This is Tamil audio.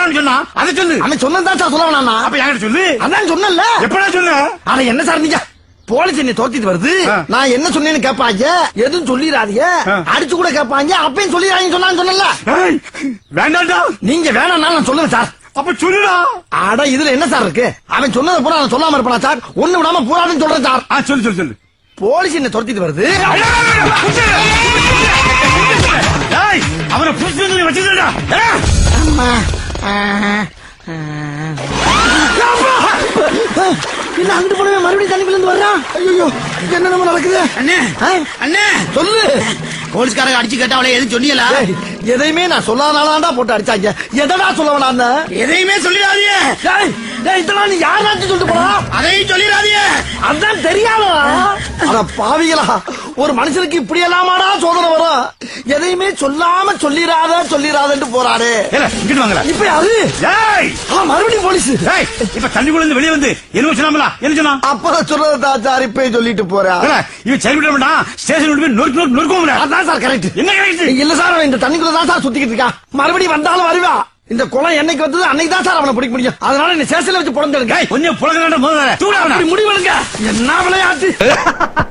சொல்றான்னு சொன்னா அதை சொல்லு அவன் சொன்னதான் சார் சொல்ல வேணாண்ணா அப்ப என்கிட்ட சொல்லு அதான் சொன்னல எப்படா சொன்ன ஆனா என்ன சார் நீங்க போலீஸ் என்னை தோத்திட்டு வருது ஆ. நான் என்ன சொன்னேன்னு கேட்பாங்க எதுவும் சொல்லிடாதீங்க ஆ. அடிச்சு கூட கேட்பாங்க அப்பயும் சொல்லிடாதீங்க சொன்னான்னு சொன்னல ஏய், வேண்டாம்டா நீங்க வேணாம்னா நான் சொல்லுவேன் சார் அப்ப சொல்லுடா அட இதுல என்ன சார் இருக்கு அவன் சொன்னதை பூரா நான் சொல்லாம இருப்பானா சார் ஒண்ணு விடாம பூரான்னு சொல்றேன் சார் ஆ சொல்லு சொல்லு சொல்லு போலீஸ் என்ன துரத்திட்டு வருது ஏய், அவனை புடிச்சு வச்சுடா அம்மா. ஆ, ஆ. என்ன அங்கிட்டு போனவே மறுபடியும் தண்ணிக்குள்ள இருந்து வர்றான் ஐயோ என்ன நம்ம நடக்குது அண்ணே ஆ? அண்ணே சொல்லு போலீஸ்காரங்க அடிச்சு கேட்டா அவளை எதுவும் சொன்னீங்களா ஏய், எதையுமே நான் சொல்லாதனாலடா போட்டு அடிச்சாங்க எதடா சொல்ல வேணாம் எதையுமே சொல்லிடாதீங்க இதெல்லாம் நீ யாராச்சும் சொல்லிட்டு போனா அதையும் சொல்லிடாதீங்க அதான் தெரியாதா அட பாவிகளா ஒரு மனுஷனுக்கு இப்படி எல்லாமாடா சோதனை வரும் எதையுமே சொல்லாம சொல்லிராத சொல்லிராதன்னு போறாரு ஏல இங்கிட்டு வாங்கல இப்ப யாரு ஏய் ஆ, மறுபடியும் போலீஸ் ஏய் இப்ப தண்ணிக்குள்ள இருந்து வெளியே வந்து என்ன சொன்னாமலா என்ன சொன்னா அப்பதான் சொல்றதா சார் இப்ப சொல்லிட்டு போறா ஏல, இவன் சரி விட மாட்டான் ஸ்டேஷன் விட்டு போய் நொறுக்கு நொறுக்கு நொறுக்குவோம்ல அதான் சார் கரெக்ட் என்ன கரெக்ட் இல்ல சார் அவன் இந்த தண்ணிக்குள்ள தான் சார் சுத்திக்கிட்டு இருக்கான் மறுபடியும் வந்தாலும் வருவா இந்த குளம் என்னைக்கு வந்தது அன்னைக்கு தான் சார் அவனை பிடிக்க முடியும் அதனால இந்த சேஷன்ல வச்சு புடந்துருங்க கொஞ்சம் புலக முதல்ல தூடாவன அப்படி முடிவெடுங்க என்ன விளையாட்டு